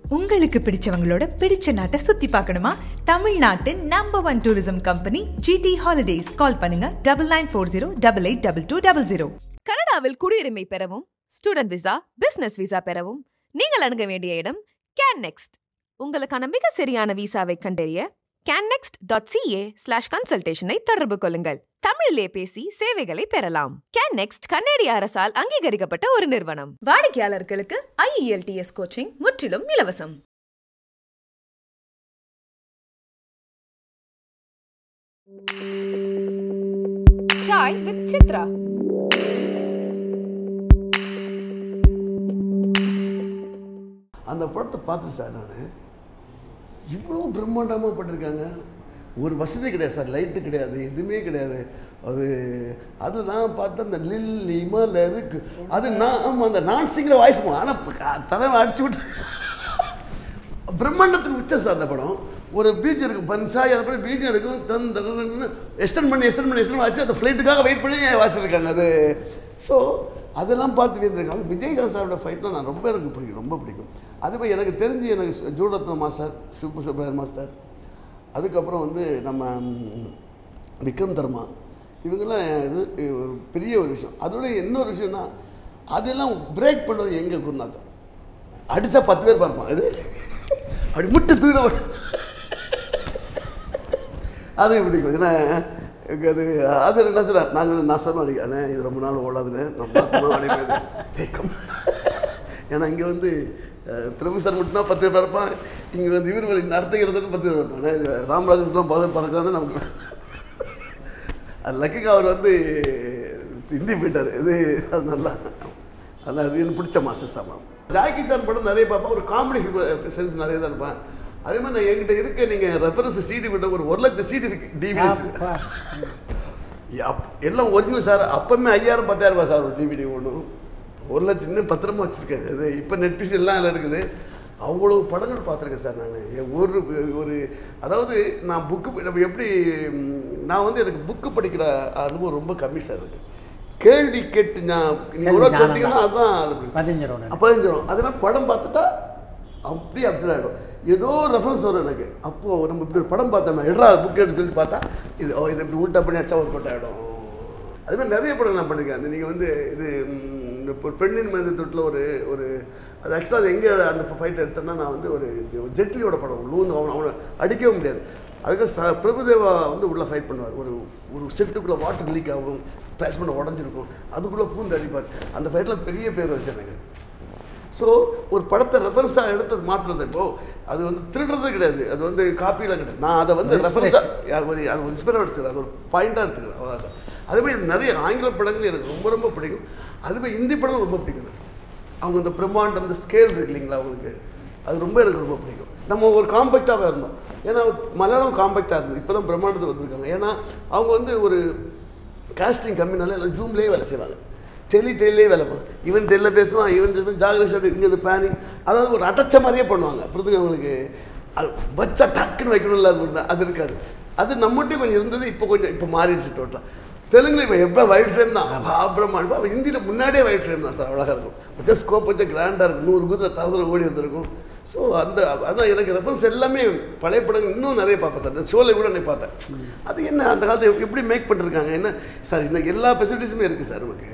உங்களுக்கு பிடிச்சவங்களோட பிடிச்ச நாட்டை சுத்தி பார்க்கணுமா தமிழ்நாட்டின் number one tourism company GT holidays call பண்ணுங்க double nine four zero double eight double two double zero கனடாவில் குடியுரிமை பெறவும் ஸ்டூடெண்ட் விசா பிசினஸ் விசா பெறவும் நீங்கள் அணுக வேண்டிய இடம் கேன் நெக்ஸ்ட் உங்களுக்கான மிக சரியான விசாவை கண்டறிய கேன்னெக்ஸ்ட் டாட் சிஏ ஸ்லாஷ் கன்சல்டேஷனை தொடர்பு கொள்ளுங்கள் தமிழிலே பேசி சேவைகளை பெறலாம் கேன்னெக்ஸ்ட் கன்னடிய அரசால் அங்கீகரிக்கப்பட்ட ஒரு நிறுவனம் வாடிக்கையாளர்களுக்கு ஐஇஎல்டிஎஸ் கோச்சிங் முற்றிலும் இலவசம் சாய் வித் சித்ரா அந்த படத்தை பார்த்துட்டு சார் நான் இவ்வளோ பிரம்மாண்டமாக பண்ணிருக்காங்க ஒரு வசதி கிடையாது சார் லைட்டு கிடையாது எதுவுமே கிடையாது அது அது நான் பார்த்த அந்த லில் இமல இருக்கு அது நான் ஆமாம் அந்த நான் சிங்கிற வாய்ஸ் ஆனால் தலைமை அடிச்சு விட்டு பிரம்மாண்டத்துக்கு உச்சம் சார் அந்த படம் ஒரு பீச் இருக்கும் பன்சாய் அது போய் பீச் இருக்கும் தன் தன் எக்ஸ்டெண்ட் பண்ணி எக்ஸ்டெண்ட் பண்ணி எக்ஸ்டெண்ட் வாசி அந்த ஃப்ளைட்டுக்காக வெயிட் பண்ணி வாசிச்சிருக்காங்க அது ஸோ அதெல்லாம் பார்த்து வியந்திருக்காங்க விஜயகாந்த் சாரோட ஃபைட்லாம் நான் ரொம்ப எனக்கு பிடிக்கும் ரொம்ப பிடிக்கும் அது போய் எனக்கு தெரிஞ்சு எனக்கு சு- ஜூடரத்ன மாஸ்டர் சிப்பு சுப்ரமணியன் மாஸ்டர் அதுக்கப்புறம் வந்து நம்ம ம், விக்ரம் தர்மா இவங்கெல்லாம் இது இது ஒரு பெரிய ஒரு விஷயம் அதோட இன்னொரு விஷயம்னா அதெல்லாம் பிரேக் பண்ணுறது எங்கே குருநாதன் அடித்தா பத்து பேர் பார்ப்பான் அது அப்படி முட்டு தூட வரும் அது பிடிக்கும் ஏன்னா எனக்கு அது அது என்ன சொல்ல நாங்கள் நான் சொன்னோம் அன்னைக்கு, அண்ணே இது ரொம்ப நாள் ஓடாதுன்னு நம்ம பார்த்தோம் அப்படிங்கிறது கேட்கும் ஏன்னா இங்கே வந்து அஹ், பிரபு சார் மட்டும்னா பத்து பேர் பறப்பான் இங்கே வந்து இவர் வழி நடத்துகிறதுக்கு பத்து பேர் பறப்பான் ஆனா, இது ராமராஜ் மட்டும் பதவி பறக்கிறான்னு நமக்கு அது லக்குக்கு அவர் வந்து ஹிந்தி போயிட்டார் இது அது நல்லா நல்லா எனக்கு பிடிச்ச மாஸ்டர் சாமான் ஜாக்கி சான் படம் நிறைய பார்ப்பேன் ஒரு காமெடி சென்ஸ் நிறைய தான் இருப்பேன் அதே மாதிரி நான் என்கிட்ட இருக்க நீங்கள் ரெஃபரன்ஸ் சிடி விட்ட ஒரு ஒரு லட்சம் சீடி இருக்கு டிவிடிஸ் எல்லாம் ஒரிஜினல் சார் அப்பவுமே ஐயாயிரம் பத்தாயிரம் ரூபாய் சார் ஒரு டிவிடி ஒன்று ஒரு லட்சம் இன்னும் பத்திரமா வச்சுருக்கேன் இது இப்போ நெட்ஃப்ளிக்ஸ் எல்லாம் அதில் இருக்குது அவ்வளோ படங்கள் பார்த்துருக்கேன் சார் நான் ஒரு ஒரு அதாவது நான் புக்கு நம்ம எப்படி ம், நான் வந்து எனக்கு புக்கு படிக்கிற அனுபவம் ரொம்ப கம்மி சார் இருக்கு கேள்வி கேட்டு நான் நீங்கள் ஒரு கேள்வி சொன்னீங்கன்னா ஞானம் அதுதான் அது பதிஞ்சிரும் உடனே. பதினஞ்சிரும் அதே மாதிரி படம் பார்த்துட்டா அப்படியே அப்செட் ஆகிடும் ஏதோ ரெஃபரன்ஸ் வரும் எனக்கு அப்போது நம்ம இப்படி ஒரு படம் பார்த்தோமே எடுறா புக் எடுத்து சொல்லி பார்த்தா இது ஓ இது இப்படி உல்ட்டா பண்ணி அடிச்சா ஒரு கொட்டை ஆகிடும் அது மாதிரி நிறைய படம் நான் பண்ணியிருக்கேன் அது நீங்கள் வந்து இது ம், இந்த பொ- பெண்ணின் மனித தொட்டில் ஒரு ஒரு அது ஆக்சுவலாக அது எங்கே அந்த ஃபைட் எடுத்தேன்னா நான் வந்து ஒரு ஜெட்லியோட படம் லூந்து அவனை அவனை அடிக்கவே முடியாது அதுக்கு ச பிரபுதேவா வந்து உள்ளே ஃபைட் பண்ணுவார் ஒரு ஒரு செட்டுக்குள்ளே வாட்டர் லீக் ஆகும் பேஸ்மெண்ட் உடஞ்சிருக்கும் அதுக்குள்ளே பூந்து அடிப்பார் அந்த ஃபைட்டில் பெரிய பேர் வச்சேன் எனக்கு ஸோ ஒரு படத்தை ரெஃபரன்ஸாக எடுத்தது மாற்றுறது இப்போ அது வந்து திருடுறது கிடையாது அது வந்து காப்பிலாம் கிடையாது நான் அதை வந்து ஒரு ரெஃபரன்ஸாக ஒரு அது ஒரு இன்ஸ்பைராக எடுத்துக்கிறேன் அது ஒரு பாயிண்டாக எடுத்துக்கிறேன் அவ்வளோதான் அதேமாதிரி நிறைய ஆங்கில படங்கள் எனக்கு ரொம்ப ரொம்ப பிடிக்கும் அதுமாதிரி ஹிந்தி படம் ரொம்ப பிடிக்கும் எனக்கு. அவங்க அந்த பிரம்மாண்டம் அந்த ஸ்கேல் இருக்கு இல்லைங்களா அவங்களுக்கு அது ரொம்ப எனக்கு ரொம்ப பிடிக்கும் நம்ம ஒரு காம்பேக்டாகவே இருந்தோம் ஏன்னா மலையாளம் காம்பேக்டாக இருந்தது இப்போ தான் பிரம்மாண்டத்துக்கு வந்திருக்காங்க ஏன்னா அவங்க வந்து ஒரு காஸ்டிங் கம்மினால எல்லாம் ஜூம்லேயே வேலை செய்வாங்க டெலி டெல்லே வேலை பண்ணுவாங்க இவன் டெல்ல பேசுவான் இவன் டெல்ல ஜாகிரஷன் இங்கே இது பேனிங் அதாவது ஒரு அடைச்ச மாதிரியே பண்ணுவாங்க புரிதுங்க அவங்களுக்கு அது வச்சா டக்குன்னு வைக்கணும்ல அது ஒண்ணு. அது இருக்காது அது நம்மகிட்டயும் கொஞ்சம் இருந்தது இப்போ கொஞ்சம் இப்போ மாறிடுச்சு டோட்டலாக தெலுங்குல இப்போ எப்போ ஒயிட் ஃப்ரேம் தான் பிரம்மாண்டம் அப்போ ஹிந்தியில் முன்னாடியே ஒயிட் ஃப்ரேம் தான் சார் அழகாக இருக்கும் வச்சா ஸ்கோப் வச்சா கிராண்டாக இருக்கும் நூறு குதிரை தரத்தில் ஓடி வந்திருக்கும் ஸோ அந்த அதான் எனக்கு ரெஃபரன்ஸ் எல்லாமே பழைய படங்கள் இன்னும் நிறைய பார்ப்பேன் சார் ஷோவில் கூட நான் பார்த்தேன் அது என்ன அந்த காலத்தை எப்படி மேக் பண்ணிருக்காங்க என்ன சார் இன்னைக்கு எல்லா ஃபெசிலிட்டிஸுமே இருக்குது சார் நமக்கு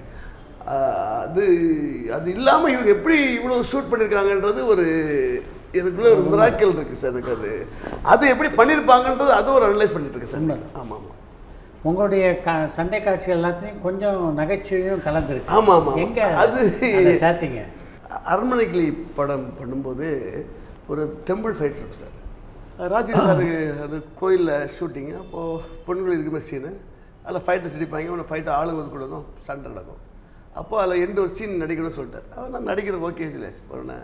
ஆஹ் அது அது இல்லாமல் இவங்க எப்படி இவ்வளோ ஷூட் பண்ணியிருக்காங்கன்றது ஒரு எனக்குள்ள ஒரு மிராக்கல் இருக்குது சார் எனக்கு அது அது எப்படி பண்ணியிருப்பாங்கன்றது அதை ஒரு அனலைஸ் பண்ணிட்டு இருக்கேன் சார் உண்மை. ஆமாம் ஆமாம் உங்களுடைய க சண்டை காட்சி எல்லாத்தையும் கொஞ்சம் நகைச்சுவையும் கலந்துருக்கு ஆமா, ஆமா. எங்க அது- அதை சேர்த்தீங்க அரண்மனைக்கிளி படம் பண்ணும்போது ஒரு டெம்பிள் ஃபைட் இருக்கு சார் ராஜீவ் சாருக்கு அது கோயிலில் ஷூட்டிங்கு அப்போது பொண்ணுகள் இருக்குமே சீனு அதில் ஃபைட்டை சிரிப்பாங்க அவனை ஃபைட்டை ஆளுங்க கூட தான் சண்டை நடக்கும் அப்போ அதில் எந்த ஒரு சீன் நடிக்கணும்னு சொல்லிட்டார் அவன் நான் நடிக்கிறேன் ஓகே சிலேஷ் போனேன்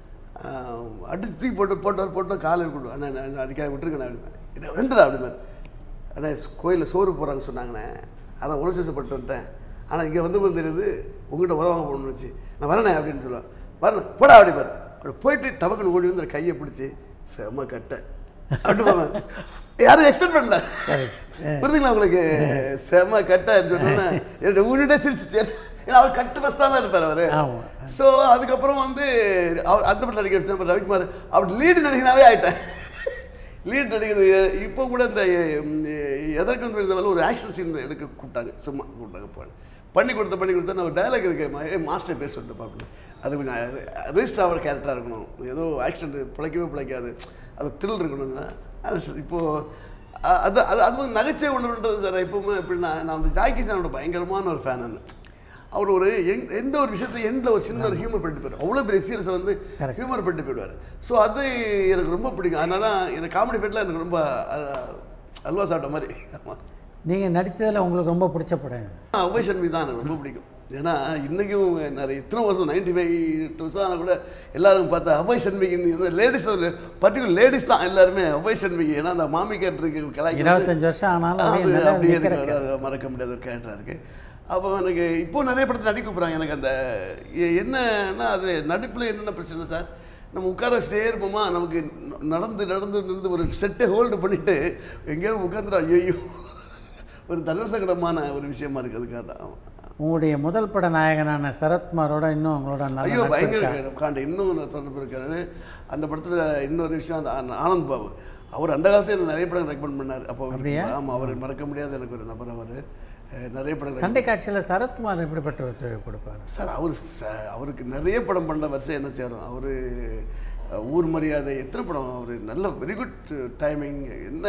அடிச்சு தூக்கி போட்டு போட்டவர் போட்டு காலை இருக்கணும் அண்ணா நான் நான் அடிக்காத விட்டுருக்கேன் அப்படிமே இதை வந்துடா அப்படிமே அண்ணா கோயிலில் சோறு போடுறாங்கன்னு சொன்னாங்கண்ணே அதான் உணர்ச்சிப்பட்டு வந்துட்டேன் ஆனால் இங்கே வந்து போது தெரியுது உங்கள்கிட்ட உதவாங்க போகணும்னு வச்சு நான் வரேனே அப்படின்னு சொல்லுவேன் வரேன் போடா அப்படி பாரு அப்படி போயிட்டு டபக்குன்னு ஓடி வந்து அந்த கையை பிடிச்சி செம கட்டை அப்படி போவேன் யாரும் எக்ஸ்டெண்ட் பண்ணல புரியுதுங்களா உங்களுக்கு செம கட்டான்னு சொன்னோன்னே என்னோட உன்னிட்டே சிரிச்சிச்சு ஏன்னா அவர் கட்டு பஸ் தானே இருப்பார் அவர் ஆமா. ஸோ அதுக்கப்புறம் வந்து அவர் அந்த படம் நடிக்க வச்சு அப்புறம் ரவிக்குமார் அவர் லீடு நடிகனாவே ஆயிட்டேன் லீட் நடிக்கிறது இப்போ கூட இந்த ம், எதற்கு வந்து இந்த வேலை ஒரு ஆக்ஷன் சீன் எடுக்க கூப்பிட்டாங்க சும்மா கூப்பிட்டாங்க போ பண்ணி கொடுத்த பண்ணி கொடுத்தா நான் டைலாக் இருக்கு மா- ஏய் மாஸ்டர் பேர் சொல்லிட்டு அப்படின்னு அது கொஞ்சம் ரிஜிஸ்டர் ஆகிற கேரக்டராக இருக்கணும் ஏதோ ஆக்ஷன் பிழைக்கவே பிழைக்காது அது த்ரில் இருக்கணும்னா அது சரி, இப்போ அ- அது அது அது வந்து நகைச்சுவை ஒன்றுன்றது சார் எப்பவுமே எப்படின்னா நான் வந்து ஜாக்கி சானோட பயங்கரமான ஒரு ஃபேன் நான் அவர் ஒரு எங் எந்த ஒரு விஷயத்தை எண்டில் ஒரு சின்ன ஒரு ஹியூமர் பண்ணிட்டு போயிடுவார் அவ்வளோ பெரிய சீரியஸை வந்து Correct. ஹியூமர் பண்ணிட்டு போயிடுவார் ஸோ அது எனக்கு ரொம்ப பிடிக்கும் அதனால தான் எனக்கு காமெடி ஃபீல்டில் எனக்கு ரொம்ப அஹ், அல்வா சாப்பிட்ட மாதிரி ஆமாம் நீங்கள் நடித்ததில் உங்களுக்கு ரொம்ப பிடிச்ச படம் எது? அவ்வை சண்மி தான் எனக்கு ரொம்ப பிடிக்கும் ஏன்னா இன்றைக்கும் நிறைய இத்தனை வருஷம் நைன்டி ஃபைவ் வருஷம் ஆனால் கூட எல்லாரும் பார்த்தா அவ்வை சண்மிக்கு லேடிஸ் பர்டிகுலர் லேடிஸ் தான் எல்லாருமே அவ்வை சண்மிக்கு ஏன்னா அந்த மாமி கேரக்டருக்கு கலாய்க்கு இருபத்தஞ்சு வருஷம் ஆனாலும் அப்படியே அது நல்லா அப்படியே நிக்கிற இருக்கு அது மறக்க முடியாத ஒரு கேரக்டராக இருக்குது அப்போ எனக்கு இப்போ நிறைய படத்தில் நடிக்க கூப்பிட்றாங்க எனக்கு அந்த எ- என்னன்னா அது நடிப்பில் என்னென்ன பிரச்சனை சார் நம்ம உட்கார வச்சுட்டே இருப்போமா நமக்கு ந- நடந்து நடந்து நடந்து ஒரு செட்டை ஹோல்டு பண்ணிட்டு எங்கேயோ உட்காந்துடும் ஐயோ ஒரு தர்மசங்கடமான ஒரு விஷயமா இருக்குது அதுக்காக தான் ஆமா. உங்களுடைய முதல் பட நாயகனான சரத்குமாரோட இன்னும் உங்களோட நல்ல ஐயோ நட்பு பயங்கர இருக்கா? காண்ட இன்னும் ஒரு தொடர்பு இருக்காரு அந்த படத்தில் இன்னொரு விஷயம் அந்த ஆன- ஆனந்த் பாபு அவர் அந்த காலத்துல எனக்கு நிறைய படம் ரெக்கமெண்ட் பண்ணார் அப்போ அப்படியா? ஆமாம் அவர் மறக்க முடியாத எனக்கு ஒரு நபர் அவர் நிறைய படம் சண்டை காட்சியில் சரத்குமார் எப்படிப்பட்ட ஒத்துழைப்பு கொடுப்பாரு சார் அவர் ச- அவருக்கு நிறைய படம் பண்ண வருஷம் என்ன சேரும் அவர் ஊர் மரியாதை எத்தனை படம் அவர் நல்ல வெரி குட் டைமிங் என்ன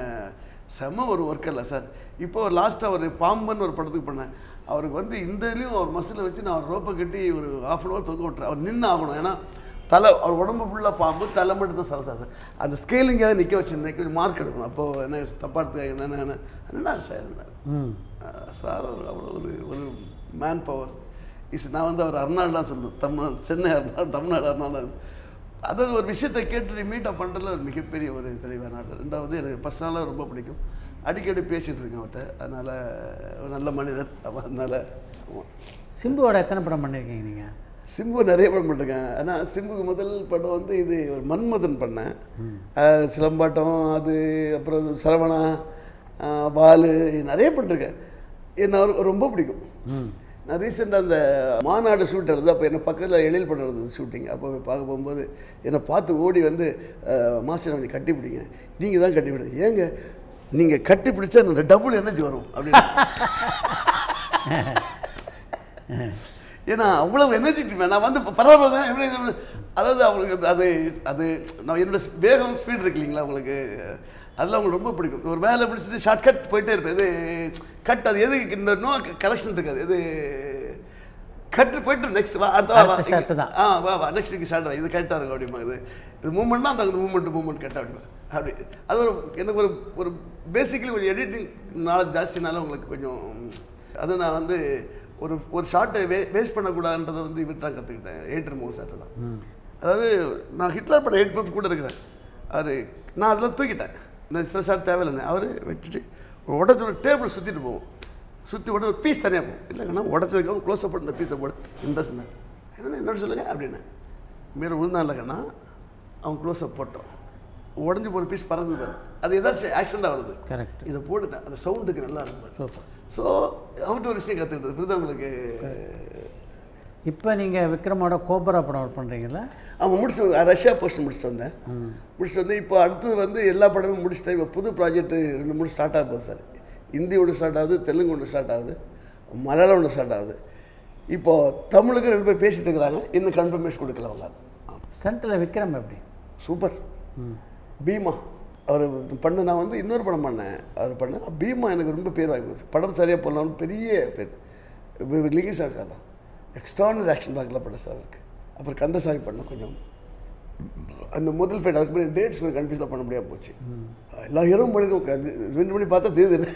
செம ஒரு ஒர்க் இல்லை சார் இப்போ லாஸ்ட்டாக ஒரு பாம்பன் ஒரு படத்துக்கு பண்ணேன் அவருக்கு வந்து இந்த இதுலேயும் அவர் மசில் வச்சு நான் அவர் ரோப்பை கட்டி ஒரு ஆஃப் அன் ஹவர் தொங்க விட்டுறேன் அவர் நின்று ஆகணும் ஏன்னா தலை அவர் உடம்பு ஃபுல்லாக பாம்பு தலை மட்டும் தான் சரசா சார் அந்த ஸ்கேலிங்காக நிற்க வச்சு நிற்க மார்க் எடுக்கணும் அப்போது என்ன தப்பாக எடுத்து என்ன என்ன என்ன சார் ம் சார் அவர் அவ்வளோ ஒரு ஒரு மேன் பவர் இஸ் நான் வந்து அவர் அர்னால்டு தான் சொல்லுவேன் தமிழ் சென்னை அர்னால்டு தமிழ்நாடு அர்னால்டு அதாவது ஒரு விஷயத்தை கேட்டு மீட்டப் பண்ணுறதுல ஒரு மிகப்பெரிய ஒரு தெளிவான ஆள் ரெண்டாவது எனக்கு பர்சனலாக ரொம்ப பிடிக்கும் அடிக்கடி பேசிகிட்டு இருக்கேன் அவர்கிட்ட அதனால் ஒரு நல்ல மனிதர் அப்ப அதனால் ஆமாம் சிம்புவோட எத்தனை படம் பண்ணியிருக்கீங்க நீங்கள் சிம்பு நிறைய படம் பண்ணிருக்கேன் ஆனால் சிம்புக்கு முதல் படம் வந்து இது ஒரு மன்மதன் பண்ணேன் அஹ் சிலம்பாட்டம் அது அப்புறம் சரவணா அஹ் பாலு நிறைய பண்ணிருக்கேன் என்ன அவருக்கு ரொம்ப பிடிக்கும் நான் ரீசெண்டாக அந்த மாநாடு ஷூட் இருந்தது அப்போ என்ன பக்கத்தில் எழில் படம் இருந்தது ஷூட்டிங் அப்போ போய் பார்க்க போகும்போது என்னை பார்த்து ஓடி வந்து அஹ், மாஸ்டர் கொஞ்சம் கட்டி பிடிங்க நீங்கள் தான் கட்டி பிடிங்க ஏங்க நீங்கள் கட்டி பிடிச்சா என்னோட டபுள் எனர்ஜி வரும் அப்படின்னு ஏன்னா அவ்வளவு எனர்ஜெட்டிக் நான் வந்து இப்ப பரவாயில்ல தான் எப்படி எப்படி- அதாவது அவங்களுக்கு அது- அது அது நான் என்னோட வேகம் ஸ்பீட் இருக்கு இல்லைங்களா உங்களுக்கு அதெல்லாம் அவங்களுக்கு ரொம்ப பிடிக்கும் ஒரு வேலை முடிச்சுட்டு ஷார்ட் கட் போயிட்டே இருப்பேன் இது கட் அது எது நோ கலெக்ஷன் இருக்காது இது கட்டு போயிட்டு நெக்ஸ்ட் வா அடுத்த வா, வா அடுத்த shot தான். ஆ வா வா நெக்ஸ்ட் இங்கே ஷார்ட் வா இது கரெக்டாக இருக்கும் அப்படிமா இது இது மூமெண்ட்னா அந்த மூமெண்ட் மூமெண்ட் கரெக்டாக அப்படிமா அப்படி அது ஒரு எனக்கு ஒரு ஒரு பேசிக்கலி கொஞ்சம் எடிட்டிங் நாலேஜ் ஜாஸ்தினால உங்களுக்கு கொஞ்சம் அது நான் வந்து ஒரு ஒரு ஷார்ட்டை வே வேஸ்ட் பண்ணக்கூடாதுன்றதை வந்து இவர்கிட்ட தான் கற்றுக்கிட்டேன் எயிட்டர் மூணு ஷார்ட்டை தான் அதாவது நான் ஹிட்லர் படம் எயிட் ப்ரூஃப் கூட இருக்கிறேன் அவர் நான் அதெல்லாம் தூக்கிட்டேன் இந்த சில ஷார்ட் தேவையில்லைன்னு அவர் வெட்டிட்டு உடச்சோட டேபிள் சுற்றிட்டு போவோம் சுற்றி உடனே ஒரு பீஸ் தனியாக போகும் இல்லைங்கண்ணா உடச்சதுக்கு க்ளோஸ் அப் இந்த பீஸை போடு இன்ட்ரெஸ்ட் என்னண்ணா என்னோட சொல்லுங்க அப்படின்னு மேலே விழுந்தான் இல்லைங்கண்ணா அவன் க்ளோஸ் அப் போட்டோம் உடஞ்சி போன பீஸ் பறந்து பாரு அது ஏதாச்சும் ஆக்சிடெண்ட்டாக வருது கரெக்ட் இதை போட்டுட்டேன் அந்த சவுண்டுக்கு நல்லா இருக்கும் சூப்பர் ஸோ அவன்கிட்ட ஒரு விஷயம் கற்றுக்கிட்டது பிரிதவங்களுக்கு இப்போ நீங்கள் விக்ரமோட கோபரா படம் ஒர்க் பண்ணுறீங்களா அவன் முடிச்சு ரஷ்யா போர்ஷன் முடிச்சுட்டு வந்தேன் முடிச்சுட்டு வந்து இப்போ அடுத்தது வந்து எல்லா படமும் முடிச்சுட்டேன் இப்போ புது ப்ராஜெக்ட் ரெண்டு மூணு ஸ்டார்ட் ஆக போகுது சார் ஹிந்தி ஒன்று ஸ்டார்ட் ஆகுது தெலுங்கு ஒன்று ஸ்டார்ட் ஆகுது மலையாளம் ஒன்று ஸ்டார்ட் ஆகுது இப்போது தமிழுக்கு ரெண்டு பேர் பேசிட்டு இருக்கிறாங்க இன்னும் கன்ஃபர்மேஷன் கொடுக்கல அவங்க ஸ்டண்ட்டில் விக்ரம் எப்படி சூப்பர் பீமா அவர் பண்ண நான் வந்து இன்னொரு படம் பண்ணேன் அவர் பண்ணேன் பீமா எனக்கு ரொம்ப பேர் வாங்கி கொடுத்து படம் சரியாக போனாலும் பெரிய பேர் லிங்கி சார் தான் எக்ஸ்ட்ரானரி ஆக்ஷன் பார்க்கல படம் சார் இருக்கு அப்புறம் கந்தசாமி பண்ணேன் கொஞ்சம் அந்த முதல் ஃபைட் அதுக்கு முன்னாடி டேட்ஸ் கொஞ்சம் கன்ஃபியூஸாக பண்ண முடியாம போச்சு எல்லா ஹீரோவும் பண்ணிருக்கோம் ரெண்டு மணி பார்த்தா தெரியுது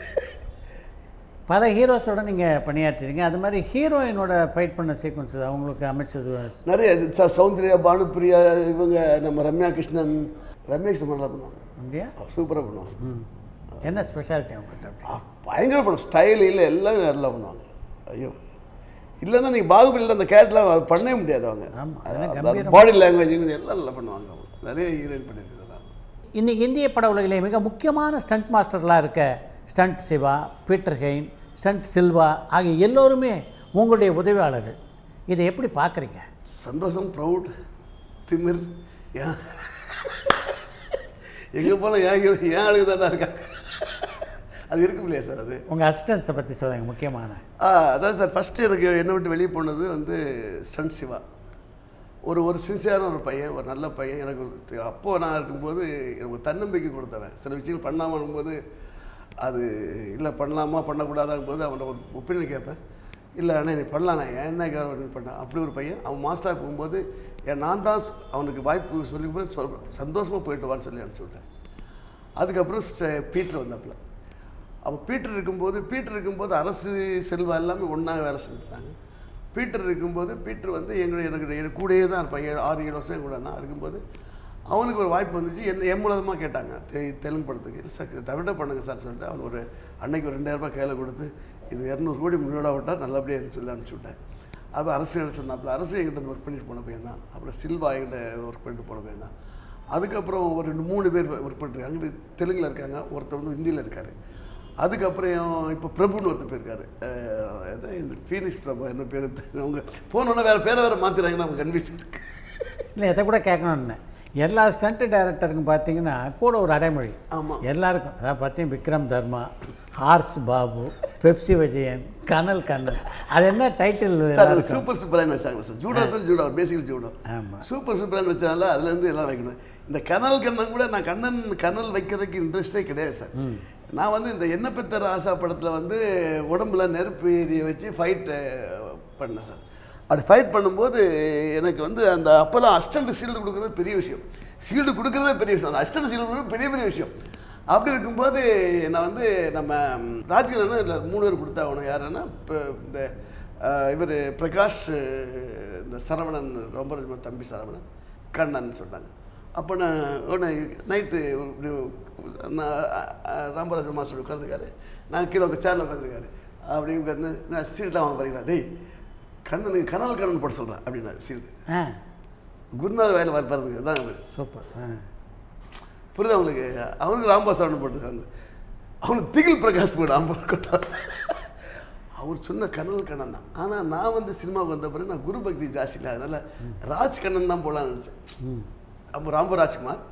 பல ஹீரோஸோட நீங்கள் பணியாற்றிருக்கீங்க அது மாதிரி ஹீரோயினோட ஃபைட் பண்ண சீக்வன்ஸ் அவங்களுக்கு அமைச்சது நிறைய ச- சௌந்தர்யா பானுப்பிரியா இவங்க நம்ம ரம்யா கிருஷ்ணன் ரம்யா கிருஷ்ணன் நல்லா பண்ணுவாங்க அப்படியா சூப்பராக பண்ணுவாங்க ம் என்ன ஸ்பெஷாலிட்டி அவங்ககிட்ட அப்படி ஆ, பயங்கர படம் ஸ்டைல் இல்லை எல்லாம் நல்லா பண்ணுவாங்க ஐயோ இல்லைன்னா நீங்கள் பாகுபலியில் அந்த கேரக்டர்லாம் அது பண்ணவே முடியாது அவங்க ஆமா, அதெல்லாம் கம்பீரமா- பாடி லாங்குவேஜ் எல்லாம் நல்லா பண்ணுவாங்க அவங்க நிறைய ஹீரோயின் பண்ணியிருக்கிறாங்க இன்னைக்கு இந்திய பட உலகிலே மிக முக்கியமான ஸ்டண்ட் மாஸ்டர்களாக இருக்க ஸ்டண்ட் சிவா பீட்டர் ஹெயின் ஸ்டண்ட் சில்வா ஆகிய எல்லோருமே உங்களுடைய உதவியாளர்கள் இதை எப்படி பார்க்குறீங்க சந்தோஷம் ப்ரௌட் திமிர் ஏன் எங்கே போனால் ஏன் hero- ஏன் ஆளுங்க தானே இருக்காங்க அது இருக்கும் இல்லையா சார் அது உங்கள் அசிஸ்டன்ஸை பற்றி சொல்லுங்கள் முக்கியமான ஆ அதான் சார் ஃபஸ்ட்டு எனக்கு என்னை விட்டு வெளியே போனது வந்து ஸ்டன்ட் சிவா ஒரு ஒரு சின்சியரான ஒரு பையன் ஒரு நல்ல பையன் எனக்கு ஒரு- அப்போ நான் இருக்கும்போது எனக்கு ஒரு தன்னம்பிக்கை கொடுத்தவன் சில விஷயங்கள் பண்ணாமல் இருக்கும்போது அது இல்லை பண்ணலாமா பண்ணக்கூடாதாங்கும் போது அவனை ஒரு ஒப்பீனியன் கேட்பேன் இல்லை அண்ணா நீ பண்ணலாண்ணா என்ன கேட்க பண்ண அப்படி ஒரு பையன் அவன் மாஸ்டராக போகும்போது ஏன் நான் தான் சொ- அவனுக்கு வாய்ப்பு சொல்லி போய் சொல் சந்தோஷமாக போயிட்டு வான்னு சொல்லி அனுப்பிச்சி விட்டேன் அதுக்கப்புறம் ஸ்ட- பீட்டர் வந்தாப்புல அப்போ பீட்டர் இருக்கும்போது பீட்டர் இருக்கும்போது அரசு செல்வா எல்லாமே ஒன்றா வேலை செஞ்சுட்டாங்க பீட்டர் இருக்கும்போது பீட்டர் வந்து எங்களை எனக்கு எனக்கு கூடயே தான் இருப்பான் ஏழு ஆறு ஏழு வருஷம் என் கூட தான் இருக்கும்போது அவனுக்கு ஒரு வாய்ப்பு வந்துச்சு என்ன என் மூலமாக கேட்டாங்க தெ தெலுங்கு படத்துக்கு இல்லை சார் தமிழை பண்ணுங்க சார் சொல்லிட்டு அவன் ஒரு அன்னைக்கு ஒரு ரெண்டாயிரம் ரூபாய் கையில் கொடுத்து இது இரநூறு கோடி முன்னோட விட்டால் நல்லபடியாக இருக்கு சொல்லி அனுப்பிச்சி விட்டேன் அப்போ அரசு என்ன சொன்னாப்புல அரசு எங்கிட்ட ஒர்க் பண்ணிட்டு போன பையன் தான் அப்புறம் சில்வா எங்கிட்ட ஒர்க் பண்ணிட்டு போன பையன் தான் அதுக்கப்புறம் ஒரு ரெண்டு மூணு பேர் ஒர்க் பண்ணிருக்காங்க அங்கிட்டு தெலுங்கில் இருக்காங்க ஒருத்தர் வந்து ஹிந்தியில் இருக்கார் அதுக்கப்புறம் இப்போ பிரபுன்னு ஒருத்தர் போயிருக்காரு அஹ் என்ன இந்த ஃபீனிக்ஸ் பிரபு என்ன பேர் அவங்க போனோன்னே வேறு பேரை வேறு மாற்றிடுறாங்கன்னா நமக்கு கன்ஃபியூஷன் இருக்கு இல்லை இதை கூட கேட்கணும்னு எல்லா ஸ்டண்ட் டைரக்டருக்கும் பார்த்தீங்கன்னா கூட ஒரு அடைமொழி ஆமாம் எல்லாருக்கும் அதாவது பார்த்தீங்கன்னா விக்ரம் தர்மா ஹார்ஸ் பாபு பெப்சி விஜயன் கனல் கண்ணன் அது என்ன டைட்டில் சார் அது சூப்பர் சூப்பரானு வச்சாங்க சார் ஜூடோ தான் ஜூடோ பேசிக்கல் ஜூடோ ஆமாம் சூப்பர் சூப்பரானு வச்சனால அதுலேருந்து எல்லாம் வைக்கணும் இந்த கனல் கண்ணன் கூட நான் கண்ணன் கனல் வைக்கிறதுக்கு இன்ட்ரெஸ்டே கிடையாது சார் நான் வந்து இந்த என்ன பெத்தர் ஆசா படத்தில் வந்து உடம்புல நெருப்பு ஏரிய வச்சு ஃபைட்டு பண்ணேன் சார் அப்படி ஃபைட் பண்ணும்போது எனக்கு வந்து அந்த அப்போல்லாம் அஸ்டண்ட் சீல்டு கொடுக்குறது பெரிய விஷயம் சீல்டு கொடுக்குறதே பெரிய விஷயம் அந்த அஸ்டண்ட் சீல்டு கொடுக்குறது பெரிய பெரிய விஷயம் அப்படி இருக்கும்போது நான் வந்து நம்ம ராஜ்கிரணன் இல்லை மூணு பேர் கொடுத்தா அவனு யாருன்னா இப்போ இந்த இவர் பிரகாஷ் இந்த சரவணன் ரொம்ப ரொம்ப தம்பி சரவணன் கண்ணன் சொன்னாங்க அப்போ நான் ஒன்று நைட்டு இப்படி நான் ராமராஜன் மாஸ்டர் உட்காந்துருக்காரு நான் கீழே உட்கா சேரில் உட்காந்துருக்காரு அப்படி உட்காந்து நான் சீல்டாக அவன் பாருங்களா டேய் கண்ணனுக்கு கனல் கண்ணன் போட சொல்கிறேன் அப்படின்னாரு சீல்டு ஆ குருநாத வயலில் வர பாருங்க தான் அவர் சூப்பர் ஆ புரியுதா உங்களுக்கு அவனுக்கு ராம்பாசாரன் போட்டிருக்காங்க அவனுக்கு திகில் பிரகாஷ் போட்டு ஆம்பர் கொட்டார் அவர் சொன்ன கனல் கண்ணன் தான் ஆனால் நான் வந்து சினிமாவுக்கு வந்த பிறகு நான் குரு பக்தி ஜாஸ்தி இல்லை அதனால் ராஜ் கண்ணன் தான் போடலான்னு நினச்சேன் ம் அப்போ ராமராஜ்குமார்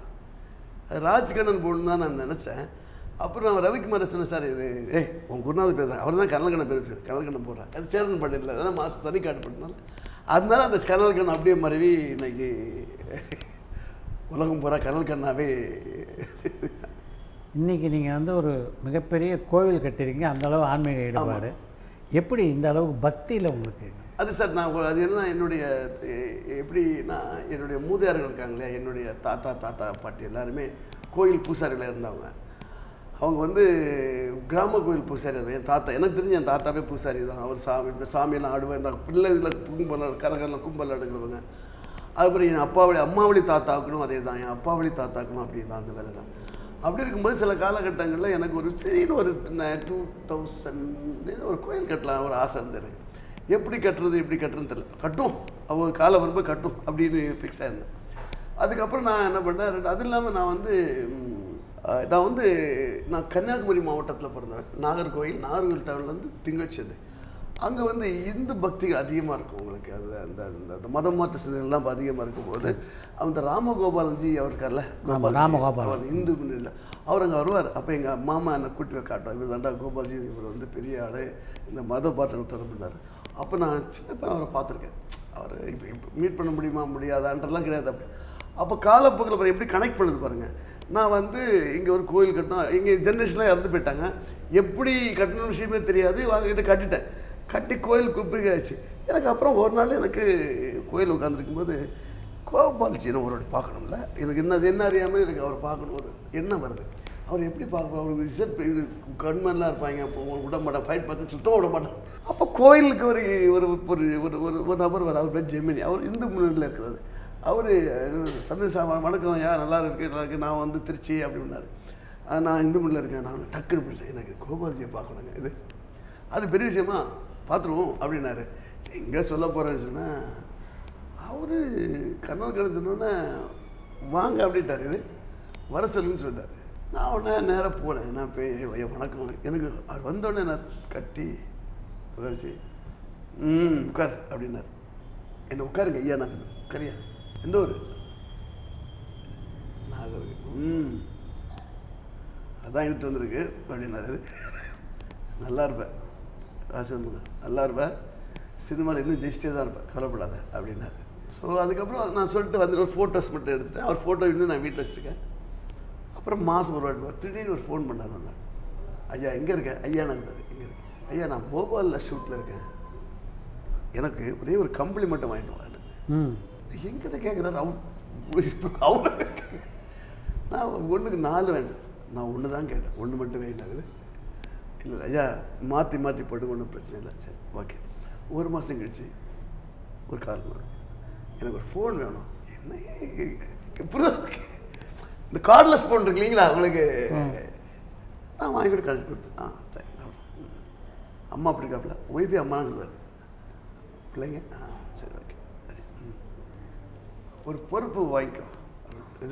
ராஜ் கண்ணன் போடணும் தான் நான் நினச்சேன் அப்புறம் நான் ரவிக்குமார் சொன்னேன் சார் இது ஏய் உன் குருநாதர் பேர் தான் அவர் தான் கனல்கண்ணன் பேர் வச்சு கனல்கண்ணன் போடுறேன் அது சேரன் பண்ணிடல அதனால் மாசம் தனி காட்டு பண்ணனால அதனால அந்த கனல்கண்ணன் அப்படியே மறைவி இன்னைக்கு உலகம் பூரா கனல்கண்ணாவே இன்றைக்கி நீங்கள் வந்து ஒரு மிகப்பெரிய கோவில் கட்டிருக்கீங்க அந்த அளவு ஆன்மீக ஈடுபாடு எப்படி இந்த அளவுக்கு பக்தியில் உங்களுக்கு அது சார் நான் ஒரு- அது என்ன என்னுடைய எ- எப்படின்னா என்னுடைய மூதையார்கள் இருக்காங்க இல்லையா என்னுடைய தாத்தா தாத்தா பாட்டி எல்லாருமே கோயில் பூசாரிகளாக இருந்தவங்க அவங்க வந்து கிராம கோயில் பூசாரி இருந்தாங்க. என் தாத்தா எனக்கு தெரிஞ்ச என் தாத்தாவே பூசாரி தான் அவர் சாமி இந்த சாமியெல்லாம் ஆடுவேன் இந்த பிள்ளை இதில் கும்பல் கரகரில் கும்பல் அடுக்கிறவங்க அதுக்கப்புறம் என் அப்பாவளி அம்மாவளி தாத்தாக்கணும் அதே தான் என் அப்பாவளி தாத்தாக்கணும் அப்படி தான் அந்த வேலை தான் அப்படி இருக்கும்போது சில காலகட்டங்களில் எனக்கு ஒரு சரின்னு ஒரு டூ தௌசண்ட் ஒரு கோயில் கட்டலாம் ஒரு ஆசை இருந்தது எப்படி கட்டுறது எப்படி கட்டுறதுன்னு தெரியல கட்டும் அவங்க காலம் வரும்போது கட்டும் அப்படின்னு ஃபிக்ஸ் ஆயிருந்தேன் அதுக்கப்புறம் நான் என்ன பண்ணேன் ரெண்டு- அது இல்லாமல் நான் வந்து ம், அஹ், நான் வந்து நான் கன்னியாகுமரி மாவட்டத்தில் பிறந்தவன் நாகர்கோயில் நாகர்கோவில் டவுன்லேருந்து திங்கட்சது அங்கே வந்து இந்து பக்திகள் அதிகமாக இருக்கும் உங்களுக்கு அது அந்த அந்த அந்த மதம் மாற்ற சிந்தனைகள்லாம் அதிகமாக இருக்கும்போது அந்த ராமகோபாலன்ஜி அவர் இருக்கார்ல கோபால்ஜி, ராமகோபாலன். அவர் இந்து முன்னணியில் அவர் அங்கே வருவார் அப்போ எங்கள் மாமா என்னை கூட்டி போய் காட்டுவார் இவர் தாண்டா கோபால்ஜி இவர் வந்து பெரிய ஆள் இந்த மத பாட்டல் தொடர்புனார் அப்போ நான் சின்ன பையன் அவரை பார்த்துருக்கேன் அவர் இப்போ இப்போ மீட் பண்ண முடியுமா முடியாதான்றலாம் கிடையாது அப்படி அப்போ காலப்போக்கில் பாருங்க எப்படி கனெக்ட் பண்ணுது பாருங்கள் நான் வந்து இங்கே ஒரு கோயில் கட்டணும் இங்கே ஜென்ரேஷன்லாம் இறந்து போயிட்டாங்க எப்படி கட்டணும் விஷயமே தெரியாது வாங்கிட்டு கட்டிட்டேன் கட்டி கோயில் குப்பிகை ஆச்சு எனக்கு அப்புறம் ஒரு நாள் எனக்கு கோயில் உட்காந்துருக்கும்போது கோபால்ஜினை ஒரு வாட்டி பார்க்கணும்ல எனக்கு என்ன அது என்ன அறியாமல் எனக்கு அவர் பார்க்கணும் ஒரு எண்ணம் வருது அவர் எப்படி பார்க்க அவர் ரிசல்ட் இது கண்மெல்லாம் இருப்பாங்க அப்போ ஒரு விட மாட்டேன் ஃபைட் பார்த்து சுத்தமாக விட மாட்டேன் அப்போ கோயிலுக்கு ஒரு ஒரு ஒரு ஒரு ஒரு ஒரு நபர் வர அவர் பேர் ஜெமினி அவர் இந்து முன்னணியில் இருக்கிறாரு அவர் சந்தேசா வணக்கம் யா நல்லா இருக்கு நல்லா இருக்கு நான் வந்து திருச்சி அப்படின்னாரு "ஆ, நான் இந்து முன்னில் இருக்கேன் நான் டக்குன்னு பிடிச்சேன் எனக்கு கோபால்ஜியை பார்க்கணுங்க இது அது பெரிய விஷயமா பார்த்துருவோம் அப்படின்னாரு எங்கே சொல்ல போகிறேன்னு சொன்னால் அவர் கண்ணல் கண்ணு சொன்னோன்னே வாங்க அப்படின்ட்டார் இது வர சொல்லுன்னு சொன்னார் நான் உடனே நேராக போனேன் நான் போய் ஐயா, வணக்கம் எனக்கு அவர் வந்தோடனே நான் கட்டி உதர்ச்சி ம் உட்கார் அப்படின்னாரு என்ன உட்காருங்க ஐயா நான் சொன்னேன் உட்காரியா எந்த ஊர் நாகர்கோவில் ம் அதான் இழுத்து வந்திருக்கு அப்படின்னாரு நல்லா இருப்பேன் ஆசிரமங்க நல்லா இருப்பேன் சினிமாவில் இன்னும் ஜெயிச்சிட்டே தான் இருப்பேன் கவலைப்படாத அப்படின்னாரு ஸோ அதுக்கப்புறம் நான் சொல்லிட்டு வந்து ஒரு ஃபோட்டோஸ் மட்டும் எடுத்துட்டேன் அவர் ஃபோட்டோ இன்னும் நான் வீட்டில் வச்சுருக்கேன் அப்புறம் மாதம் ஒரு வாட்டி வரும். திடீர்னு ஒரு ஃபோன் பண்ணார் ஒரு நாள் ஐயா எங்கே இருக்க ஐயா நான் எங்கே இருக்கேன் ஐயா நான் போபாலில் ஷூட்டில் இருக்கேன் எனக்கு ஒரே ஒரு கம்பளி மட்டும் வாங்கிட்டு வாங்க ம் எங்கிட்ட கேட்குறாரு அவன் அவன் நான் ஒன்றுக்கு நாலு வேண்டாம் நான் ஒன்று தான் கேட்டேன் ஒன்று மட்டும் வேண்டாகுது இல்லை ஐயா மாற்றி மாற்றி போட்டு ஒன்றும் பிரச்சனை இல்லை சரி ஓகே ஒரு மாதம் கழிச்சு ஒரு கால் பண்ணு. எனக்கு ஒரு ஃபோன் வேணும் என்ன புரியுதா இந்த கார்ட்லெஸ் ஃபோன் இருக்கு இல்லைங்களா உங்களுக்கு நான் வாங்கி கொடுத்து கழிச்சு கொடுத்து ஆ thank you. ம். அம்மா அப்படி இருக்காப்புல ஒய்ஃபி அம்மான்னு சொல்லுவார் பிள்ளைங்க ஆ சரி ஓகே சரி ம். ஒரு பொறுப்பு வாங்கிக்கோ இது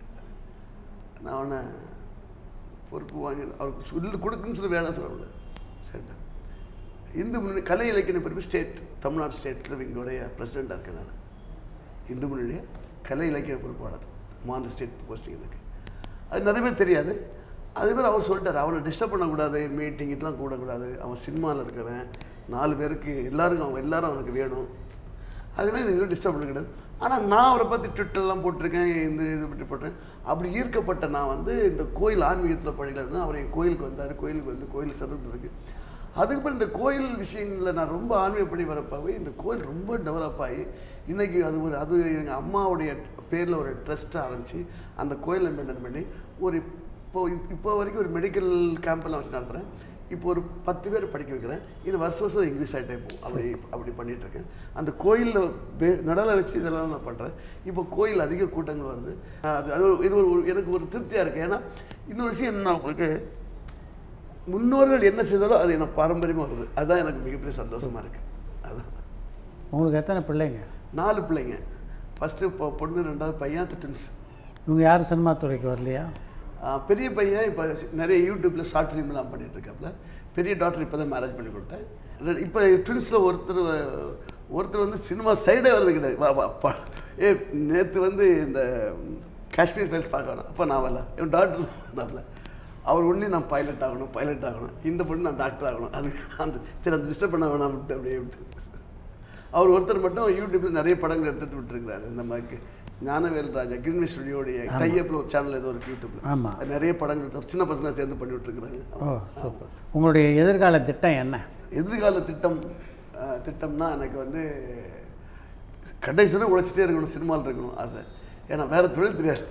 நான் அவனை பொறுப்பு வாங்கி அவருக்கு சொல்லி கொடுக்குன்னு சொல்லி வேணாம் சொல்லல சரிண்ணா இந்து முன்னணி கலை இலக்கிய பிரிவு ஸ்டேட் தமிழ்நாடு ஸ்டேட் எங்களுடைய பிரசிடெண்ட்டாக இருக்கேன் நான் இந்து முன்னணிய கலை இலக்கிய பொறுப்பாளர் மாநில ஸ்டேட் போஸ்டிங் எனக்கு அது நிறைய பேர் தெரியாது அதே மாதிரி அவர் சொல்லிட்டார் அவனை டிஸ்டர்ப் பண்ணக்கூடாது மீட்டிங் இதெல்லாம் கூடக்கூடாது அவன் சினிமாவில் இருக்கிறவன் நாலு பேருக்கு எல்லாருக்கும் அவன் எல்லாரும் அவனுக்கு வேணும் அதுமாதிரி இதில் டிஸ்டர்ப் பண்ணக்கூடாது ஆனால் நான் அவரை பற்றி ட்விட்டர்லாம் போட்டிருக்கேன் இந்த இது பற்றி போட்டேன் அப்படி ஈர்க்கப்பட்ட நான் வந்து இந்த கோயில் ஆன்மீகத்தில் படிக்கலன்னா அவர் என் கோயிலுக்கு வந்தார் கோயிலுக்கு வந்து கோயில் சிறந்து இருக்கு அதுக்கப்புறம் இந்த கோயில் விஷயங்களில் நான் ரொம்ப ஆன்மீகப்படி வரப்பாவே இந்த கோயில் ரொம்ப டெவலப் ஆகி இன்றைக்கி அது ஒரு அது எங்கள் அம்மாவுடைய பேரில் ஒரு ட்ரஸ்ட் ஆரம்பித்து அந்த கோயிலை மெயின்டைன் பண்ணி ஒரு இப்போ இப்போ வரைக்கும் ஒரு மெடிக்கல் கேம்பெல்லாம் வச்சு நடத்துகிறேன் இப்போ ஒரு பத்து பேர் படிக்க வைக்கிறேன் இன்னும் வருஷம் வருஷம் இன்க்ரீஸ் ஆகிட்டே போகும் அப்படி அப்படி பண்ணிட்டு இருக்கேன் அந்த கோயிலில் பே நடலை வச்சு இதெல்லாம் நான் பண்ணுறேன் இப்போ கோயில் அதிக கூட்டங்கள் வருது அது அது ஒரு- இது ஒரு எனக்கு ஒரு திருப்தியாக இருக்குது ஏன்னா இன்னொரு விஷயம் என்ன உங்களுக்கு முன்னோர்கள் என்ன செய்தாலும் அது எனக்கு பாரம்பரியமாக வருது அதுதான் எனக்கு மிகப்பெரிய சந்தோஷமாக இருக்குது அதான் உங்களுக்கு எத்தனை பிள்ளைங்க நாலு பிள்ளைங்க ஃபஸ்ட்டு இப்போ பொண்ணு ரெண்டாவது பையன் ட்வின்ஸ் இவங்க யாரும் சினிமா துறைக்கு வரலையா பெரிய பையன் இப்போ நிறைய யூடியூப்பில் ஷார்ட் ஃபிலிம்லாம் பண்ணிட்டு இருக்காப்புல பெரிய டாக்டர் இப்போ தான் மேரேஜ் பண்ணி கொடுத்தேன் ரெ- இப்போ ட்வின்ஸில் ஒருத்தர் வ- ஒருத்தர் வந்து சினிமா சைடே வர்றது கிடையாது வா வா பா ஏ நேற்று வந்து இந்த காஷ்மீர் ஃபைல்ஸ் பார்க்கணும் அப்போ நான் வரல என் டாக்டர் இருந்தாப்புல அவர் ஒன்றே நான் பைலட் ஆகணும் பைலட் ஆகணும் இந்த பொண்ணு நான் டாக்டர் ஆகணும் அது அந்த சரி அது டிஸ்டர்ப் பண்ண வேணாம் விட்டு அப்படியே விட்டு அவர் ஒருத்தர் மட்டும் யூடியூப்ல நிறைய படங்கள் எடுத்துட்டு விட்டுருக்கிறாரு இந்த மாதிரி ஞானவேல் ராஜா கிரீன்வி ஸ்டுடியோடைய கையப்பில் ஒரு சேனல் ஏதோ இருக்கு யூடியூப்ல ஆமா. அது நிறைய படங்கள் எடுத்து- சின்ன பசங்க சேர்ந்து பண்ணி விட்டுருக்குறாங்க ஓ சூப்பர் உங்களுடைய எதிர்கால திட்டம் என்ன எதிர்கால திட்டம் அஹ், திட்டம்னா எனக்கு வந்து கடைசியில் உழைச்சிட்டே இருக்கணும் சினிமாவில் இருக்கணும் ஆசை ஏன்னா வேற தொழில் தெரியாது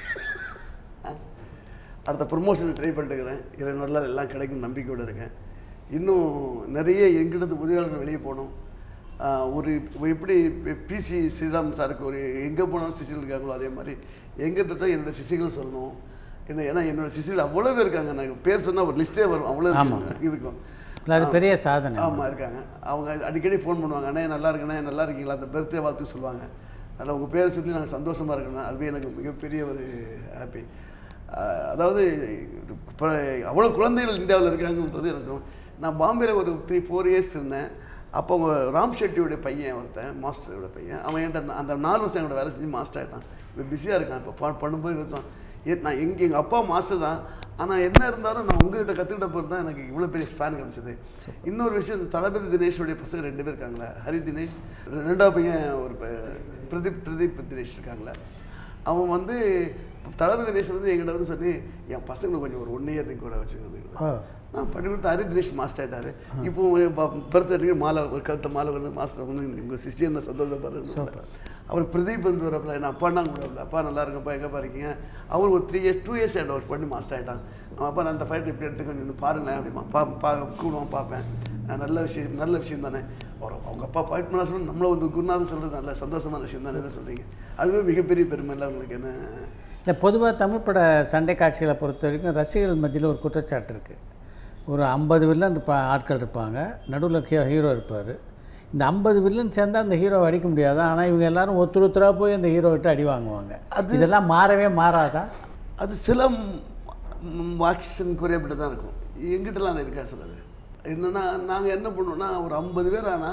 அடுத்த ப்ரொமோஷன் ட்ரை பண்ணிட்டுக்கிறேன் இதில் நல்லா எல்லாம் கிடைக்கும் நம்பிக்கையோடு இருக்கேன் இன்னும் நிறைய எங்கிட்ட உதவியாளர்கள் வெளியே போகணும் ஆஹ் ஒரு இப்போ எப்படி பிசி ஸ்ரீராம் சாருக்கு ஒரு எங்கே போனாலும் சிசிகள் இருக்காங்களோ அதே மாதிரி எங்கிட்ட என்னோட சிசிகள் சொல்லணும் என்ன ஏன்னா என்னோட சிசிகள் அவ்வளோ பேர் இருக்காங்க நான் பேர் சொன்னால் ஒரு லிஸ்ட்டே வரும் அவ்வளோ ஆமா. இருக்கும் இல்லை அது பெரிய சாதனை ஆமாம் இருக்காங்க அவங்க அடிக்கடி ஃபோன் பண்ணுவாங்க அண்ணே நல்லா இருக்குண்ணே நல்லா இருக்கீங்களா அந்த பர்த்டே வாழ்த்து சொல்லுவாங்க அதில் உங்கள் பேரை சொல்லி நாங்கள் சந்தோஷமாக இருக்கணும் அதுவே எனக்கு மிகப்பெரிய ஒரு ஹாப்பி அதாவது இப்போ அவ்வளோ குழந்தைகள் இந்தியாவில் இருக்காங்கன்றது எனக்கு சொல்லுவேன். நான் பாம்பேல ஒரு த்ரீ ஃபோர் இயர்ஸ் இருந்தேன் அப்போ அவங்க ராம் ஷெட்டியோட பையன் ஒருத்தன் மாஸ்டரோட பையன் அவன் என்கிட்ட அந்த நாலு வருஷம் என்னோட வேலை செஞ்சு மாஸ்டர் ஆகிட்டான் இப்போ பிஸியாக இருக்கான் இப்போ பா பண்ணும்போது இருக்கான் ஏ நான் எங்கள் எங்கள் அப்பா மாஸ்டர் தான் ஆனால் என்ன இருந்தாலும் நான் உங்ககிட்ட கற்றுக்கிட்ட போது தான் எனக்கு இவ்வளோ பெரிய ஸ்பேன் கிடச்சிது இன்னொரு விஷயம் இந்த தளபதி தினேஷோடைய பசங்க ரெண்டு பேர் இருக்காங்களே ஹரி தினேஷ் ரெண்டாவது பையன் ஒரு ப- பிரதீப் பிரதீப் தினேஷ் இருக்காங்களே அவன் வந்து தளபதி தினேஷ் வந்து என்கிட்ட வந்து சொல்லி என் பசங்களை கொஞ்சம் ஒரு ஒன் இயர் கூட வச்சுக்கிறது ஓ நான் பண்ணி கொடுத்து ஹரி தினேஷ் மாஸ்டர் ஆயிட்டாரு இப்போ பர்த்டே மாலை ஒரு கழுத்த மாலை வந்து மாஸ்டர் வந்து உங்கள் சிஸ்டர் என்ன சந்தோஷப்படுறது அவர் பிரதீப் வந்து வரப்பில் என்ன அப்பான்னா கூட வரல. அப்பா நல்லா இருக்கப்பா எங்கப்பா இருக்கீங்க அவர் ஒரு த்ரீ இயர்ஸ் டூ இயர்ஸ் ஆகிடும் அவர் பண்ணி மாஸ்டர் ஆகிட்டான் அவன் அப்பா நான் அந்த ஃபைட் இப்படி எடுத்து கொஞ்சம் வந்து பாருங்களேன் அப்படிமா பா பா கூடுவான் பார்ப்பேன் அஹ் நல்ல விஷயம் நல்ல விஷயம் தானே அவர் அவங்க அப்பா ஃபைட் பண்ண சொல்லி நம்மளை வந்து குருநாதன் சொல்கிறது நல்ல சந்தோஷமான விஷயம் தானே என்ன சொல்கிறீங்க அதுவே மிகப்பெரிய பெருமை இல்லை உங்களுக்கு என்ன இல்லை பொதுவாக தமிழ் பட சண்டை காட்சிகளை பொறுத்த வரைக்கும் ரசிகர்கள் மத்தியில் ஒரு குற்றச்சாட்டு இருக்குது ஒரு ஐம்பது வில்லன் இருப்பா ஆட்கள் இருப்பாங்க நடுவில் ஹீரோ இருப்பார் இந்த ஐம்பது வில்லன் சேர்ந்தா அந்த ஹீரோவை அடிக்க முடியாது ஆனால் இவங்க எல்லாரும் ஒருத்தர் ஒருத்தராக போய் அந்த ஹீரோ விட்டு அடி வாங்குவாங்க இதெல்லாம் மாறவே மாறாதா அது சில வாக்சின் குறையப்பட்டு தான் இருக்கும் எங்கிட்டலாம் அது இருக்கா சிலது என்னென்னா நாங்கள் என்ன பண்ணுவோம்னா ஒரு ஐம்பது பேர் ஆனால்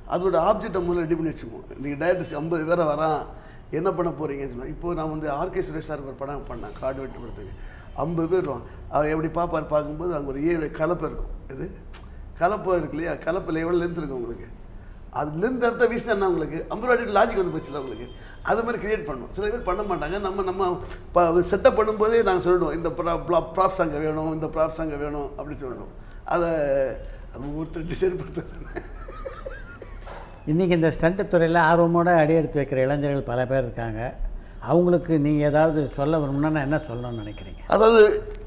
அதோட ஆப்ஜெக்டை முதல்ல ரெடி பண்ணி வச்சுக்குவோம் நீங்கள் டேரக்டர் ஐம்பது பேரை வரான் என்ன பண்ண போகிறீங்கன்னு சொன்னால் இப்போ நான் வந்து ஆர்கே சுரேஷ் சார் ஒரு படம் பண்ணேன் காடு வெட்டு படத்துக்கு ஐம்பது பேர் வருவான் அவர் எப்படி பார்ப்பார் பார்க்கும்போது அங்கே ஒரு ஏழு கலப்பை இருக்கும் இது கலப்பை இருக்கு இல்லையா கலப்பில் எவ்வளோ லென்த் இருக்கும் உங்களுக்கு அது லென்த் இடத்த வீசினா உங்களுக்கு ஐம்பது ரூபா லாஜிக் வந்து போச்சுல உங்களுக்கு அது மாதிரி கிரியேட் பண்ணணும் சில பேர் பண்ண மாட்டாங்க நம்ம நம்ம செட்டப் பண்ணும்போதே நாங்கள் சொல்லிடுவோம் இந்த ப்ராப்ஸ் அங்கே வேணும் இந்த ப்ராப்ஸ் அங்கே வேணும் அப்படி சொல்லணும் அதை அது ஒவ்வொருத்தர் டிசைன் பண்ணுறது இன்றைக்கி இந்த ஸ்டண்ட் துறையில் ஆர்வமோட அடி எடுத்து வைக்கிற இளைஞர்கள் பல பேர் இருக்காங்க அவங்களுக்கு நீங்கள் ஏதாவது சொல்ல விரும்புனா என்ன சொல்லணும்னு நினைக்கிறீங்க அதாவது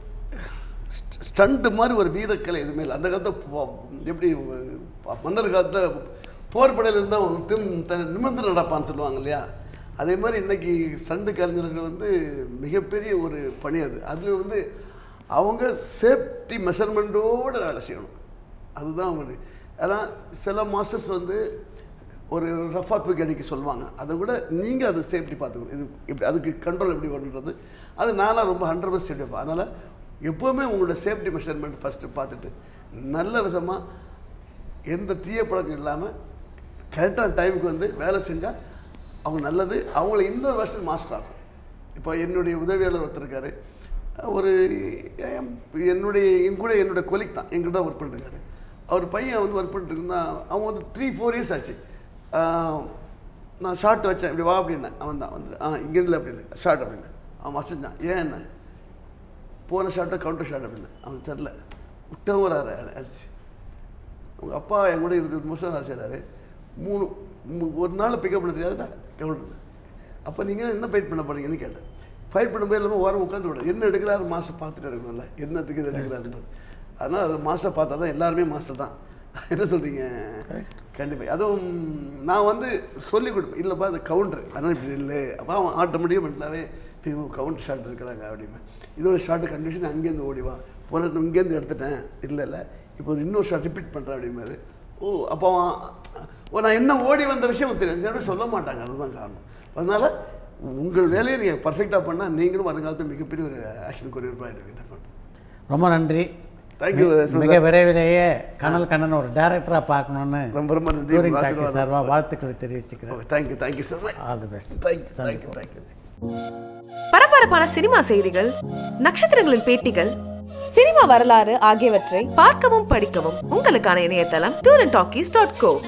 ஸ்டண்ட்டு மாதிரி ஒரு வீரக்கலை எதுவுமே இல்லை அந்த காலத்தில் போ- எப்படி ப- மன்னர் காலத்தில் போர் படையில் இருந்தால் அவன் திம் த நிமிர்ந்து நடப்பான்னு சொல்லுவாங்க இல்லையா அதே மாதிரி இன்னைக்கு ஸ்டண்டு கலைஞர்கள் வந்து மிகப்பெரிய ஒரு பணி அது அதில் வந்து அவங்க சேஃப்டி மெஷர்மெண்ட்டோடு வேலை செய்யணும் அதுதான் அவங்க அதான் சில மாஸ்டர்ஸ் வந்து ஒரு ரஃபா தூக்கி அடிக்க சொல்லுவாங்க அதை விட நீங்கள் அது சேஃப்டி பார்த்துக்கணும் இது இப்படி அதுக்கு கண்ட்ரோல் எப்படி வருன்றது அது நானாக ரொம்ப ஹண்ட்ரட் பர்சன்ட் சேஃப்டி வைப்பேன் அதனால் எப்போவுமே உங்களோட சேஃப்டி மெஷர்மெண்ட் ஃபஸ்ட்டு பார்த்துட்டு நல்ல விதமாக எந்த தீய பழக்கம் இல்லாமல் கரெக்டான டைமுக்கு வந்து வேலை செஞ்சால் அவங்க நல்லது அவங்கள இன்னொரு வருஷம் மாஸ்டர் ஆகும் இப்போ என்னுடைய உதவியாளர் ஒருத்தர் இருக்காரு ஒரு எம்- என்னுடைய என் கூட என்னோட கொலிக் தான் எங்கிட்ட ஒர்க் பண்ணிருக்காரு அவர் பையன் வந்து ஒர்க் பண்ணிட்டு இருந்தா அவன் வந்து த்ரீ ஃபோர் இயர்ஸ் ஆச்சு ஆஹ், நான் ஷார்ட் வச்சேன் இப்படி வா அப்படின்னேன் அவன் தான் வந்து ஆ இங்கேருந்து அப்படின்னு ஷார்ட் அப்படின்னு அவன் வசந்தான் ஏன் என்ன போன ஷார்ட்டை கவுண்டர் ஷாட் அப்படின்னு அவனுக்கு தெரில விட்டவன் வராரு அடிச்சு உங்கள் அப்பா என் கூட இருபது வருஷம் வேலை செய்கிறாரு மூணு மூ- ஒரு நாள் பிக்கப் பண்ண தெரியாதுடா கவுண்டர் அப்போ நீங்கள் என்ன ஃபைட் பண்ண போறீங்கன்னு கேட்டேன் ஃபைட் பண்ணும்போது எல்லாமே ஓரம் உட்காந்து விட என்ன எடுக்கிறாரு மாஸ்டர் பார்த்துட்டு இருக்கணும்ல என்னத்துக்கு இது எடுக்கிறாருன்றது அதனால் அது மாஸ்டர் பார்த்தா தான் எல்லாருமே மாஸ்டர் தான் என்ன சொல்கிறீங்க கண்டிப்பாக அதுவும் நான் வந்து சொல்லி கொடுப்பேன் இல்லைப்பா அது கவுண்டர் அதனால் இப்படி இல்லை அப்போ அவன் ஆட்டோமேட்டிக்காக மென்டலாகவே கவுண்டர் ஷாட் இருக்கிறாங்க அப்படிமே இதோட ஷார்ட் கண்டிஷன் அங்கேருந்து ஓடிவா போன இங்கேருந்து எடுத்துட்டேன் இல்லை இல்லை இப்போ ஒரு இன்னொரு ஷாட் ரிப்பீட் பண்ணுறேன் அப்படிமாரு ஓ அப்போ அவன் ஓ நான் என்ன ஓடி வந்த விஷயம் தெரியும் இந்த சொல்ல மாட்டாங்க அதுதான் காரணம் அதனால் உங்கள் வேலையை நீங்கள் பர்ஃபெக்டாக பண்ணால் நீங்களும் வருங்காலத்தில் மிகப்பெரிய ஒரு ஆக்ஷன் கொரியர் ஆகிடுவீங்க ரொம்ப நன்றி தேங்க்யூ மிக விரைவிலேயே கனல் கண்ணன் ஒரு டைரக்டராக பார்க்கணுன்னு ரொம்ப ரொம்ப நன்றி டூரிங் உங்க டாக்கி ஆசீர்வாதம். சார்பாக வாழ்த்துக்களை தெரிவிச்சுக்கிறேன் thank you thank you so much all the best thank you thank you thank you பரபரப்பான சினிமா செய்திகள் நட்சத்திரங்களின் பேட்டிகள் சினிமா வரலாறு ஆகியவற்றை பார்க்கவும் படிக்கவும் உங்களுக்கான இணையதளம் tour and talkies dot go